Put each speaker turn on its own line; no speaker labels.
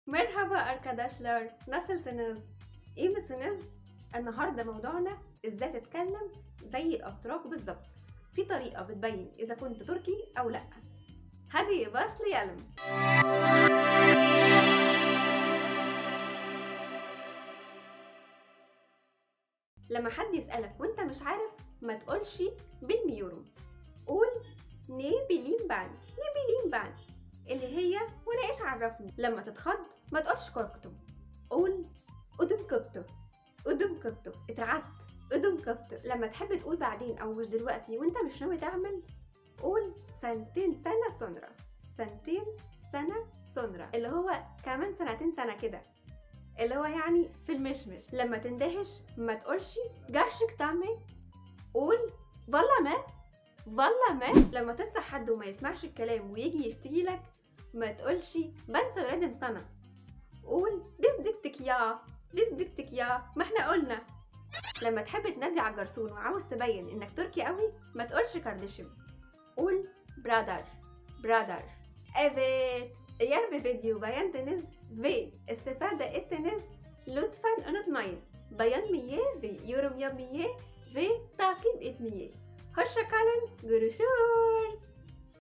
Merhaba arkadaşlar, nasılsınız? İyi misiniz? النهاردة موضوعنا ازاي تتكلم زي الأتراك بالظبط في طريقة بتبين إذا كنت تركي أو لأ هذه başlayalım لما حد يسألك وانت مش عارف ما تقولش بالميورو قول ني بلين بان ني بلين بان اللي هي وانا ايش عرفني لما تتخض ما تقولش كركتو قول قدم كبتو قدم كبتو اترعبت قدم كبتو لما تحب تقول بعدين او مش دلوقتي وانت مش ناوي تعمل قول سنتين سنة سنرة سنتين سنة سنرة اللي هو كمان سنتين سنة كده اللي هو يعني في المشمش لما تندهش ما تقولش جاشك تعمل قول والله ما والله ما لما تنصح حد وما يسمعش الكلام ويجي يشتري لك ما تقولش بنسى ردم سنة قول بزدكتك يا بزدكتك يا ما احنا قلنا لما تحب تنادي على الجرسون وعاوز تبين انك تركي قوي ما تقولش كارديشيم قول برادر برادر Evet, eğer bir video beğendiniz ve istifade ettiniz lütfen unutmayın beğenmeyi ve yorum yapmayı ve takip etmeyi. Hoşçakalın, görüşürüz.